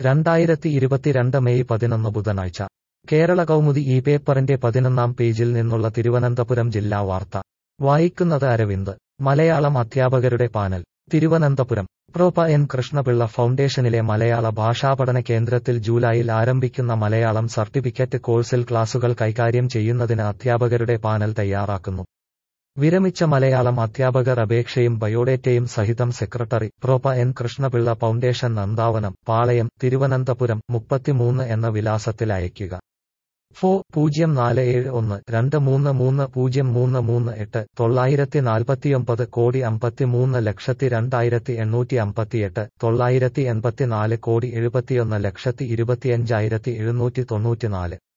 രണ്ടായിരത്തി ഇരുപത്തിരണ്ട് മെയ് പതിനൊന്ന് ബുധനാഴ്ച കേരള കൗമുദി ഈ പേപ്പറിന്റെ പതിനൊന്നാം പേജിൽ നിന്നുള്ള തിരുവനന്തപുരം ജില്ലാ വാർത്ത വായിക്കുന്നത് അരവിന്ദ് മലയാളം അധ്യാപകരുടെ panel Thiruvananthapuram prof N Krishnapillai ഫൗണ്ടേഷനിലെ മലയാള ഭാഷാപഠന കേന്ദ്രത്തിൽ ജൂലൈയിൽ ആരംഭിക്കുന്ന മലയാളം സർട്ടിഫിക്കറ്റ് കോഴ്സിൽ ക്ലാസുകൾ കൈകാര്യം ചെയ്യുന്നതിന് അധ്യാപകരുടെ പാനൽ തയ്യാറാക്കുന്നു വിരമിച്ച മലയാളം അധ്യാപകർ അപേക്ഷയും ബയോഡേറ്റയും സഹിതം secretary prof N Krishnapillai foundation Nandavanam Palayam Thiruvananthapuram മുപ്പത്തിമൂന്ന് എന്ന വിലാസത്തിൽ അയയ്ക്കുക ഫോ പൂജ്യം നാല് ഏഴ് ഒന്ന് രണ്ട് മൂന്ന് മൂന്ന് പൂജ്യം മൂന്ന് മൂന്ന് എട്ട് തൊള്ളായിരത്തി നാൽപ്പത്തിയൊമ്പത് കോടി അമ്പത്തിമൂന്ന് ലക്ഷത്തി രണ്ടായിരത്തി എണ്ണൂറ്റി അമ്പത്തിയെട്ട് തൊള്ളായിരത്തി എൺപത്തിനാല് കോടി എഴുപത്തിയൊന്ന് ലക്ഷത്തി ഇരുപത്തിയഞ്ചായിരത്തി എഴുന്നൂറ്റി തൊണ്ണൂറ്റിനാല്